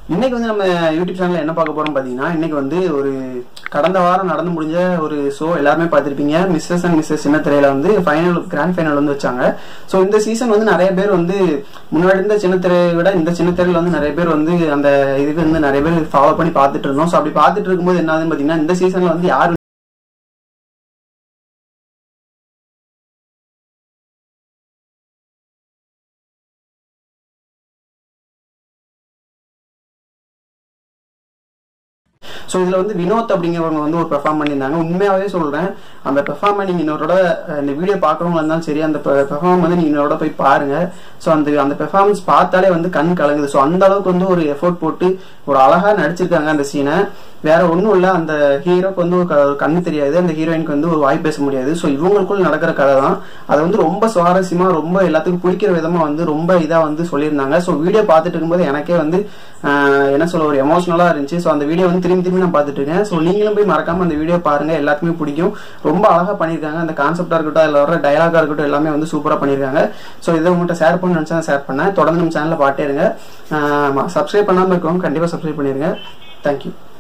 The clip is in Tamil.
இன்னைக்கு வந்து நம்ம யூடியூப் சேனல்ல என்ன பார்க்க போறோம் பாத்தீங்கன்னா இன்னைக்கு வந்து ஒரு கடந்த வாரம் நடந்து முடிஞ்ச ஒரு ஷோ எல்லாருமே பார்த்திருப்பீங்க மிஸ்ஸஸ் அண்ட் மிஸ்ஸஸ் சின்னத்திரையில வந்து ஃபைனல் கிராண்ட் ஃபைனல் வந்து வச்சாங்க ஸோ இந்த சீசன் வந்து நிறைய பேர் வந்து முன்னாடி இருந்த சின்னத்திரையை விட இந்த சின்னத்திரையில வந்து நிறைய பேர் வந்து அந்த இதுக்கு வந்து நிறைய பேர் ஃபாலோ பண்ணி பார்த்துட்டு இருந்தோம் ஸோ அப்படி பார்த்துட்டு இருக்கும்போது என்ன ஆகுதுன்னு பாத்தீங்கன்னா இந்த சீசன்ல வந்து யார் ஸோ இதுல வந்து வினோத் அப்படிங்கிறவங்க வந்து ஒரு பெர்ஃபார்ம் பண்ணியிருந்தாங்க உண்மையாவே சொல்றேன் அந்த பெர்ஃபார்மை நீங்க இன்னொருட இந்த வீடியோ பார்க்கறவங்க இருந்தாலும் சரி அந்த பெர்ஃபார்ம் வந்து நீங்க இன்னொருட போய் பாருங்க ஸோ அந்த அந்த பெர்ஃபார்மன்ஸ் பார்த்தாலே வந்து கண் கலங்குது ஸோ அந்த அளவுக்கு வந்து ஒரு எஃபோர்ட் போட்டு ஒரு அழகா நடிச்சிருக்காங்க அந்த சீனை வேற ஒன்றும் இல்லை அந்த ஹீரோக்கு வந்து ஒரு க- ஒரு கண்ணு தெரியாது அந்த ஹீரோயினுக்கு வந்து ஒரு வாய் பேச முடியாது ஸோ இவங்களுக்குள்ள நடக்கிற கதை தான் அதை வந்து ரொம்ப சுவாரஸ்யமா ரொம்ப எல்லாத்துக்கும் பிடிக்கிற விதமா வந்து ரொம்ப இதா வந்து சொல்லியிருந்தாங்க ஸோ வீடியோ பார்த்துட்டு இருக்கும்போது எனக்கே வந்து ஆஹ், என்ன சொல்ல ஒரு எமோஷனலா இருந்துச்சு ஸோ அந்த வீடியோ வந்து திரும்பி திரும்பி நான் பார்த்துட்டு இருக்கேன் ஸோ நீங்களும் போய் மறக்காம அந்த வீடியோ பாருங்க எல்லாத்துக்குமே பிடிக்கும் ரொம்ப அழகா பண்ணியிருக்காங்க அந்த கான்செப்டா இருக்கட்டும் அதில் வர டயலாகா இருக்கட்டும் எல்லாமே வந்து சூப்பரா பண்ணியிருக்காங்க ஸோ இதை உங்கள்கிட்ட ஷேர் பண்ண நினைச்சா ஷேர் பண்ணேன் தொடர்ந்து நம்ம சேனல்ல பாட்டே இருங்க சப்ஸ்கிரைப் பண்ணாம இருக்கவங்க கண்டிப்பா சப்ஸ்கிரைப் பண்ணிருங்க தேங்க்யூ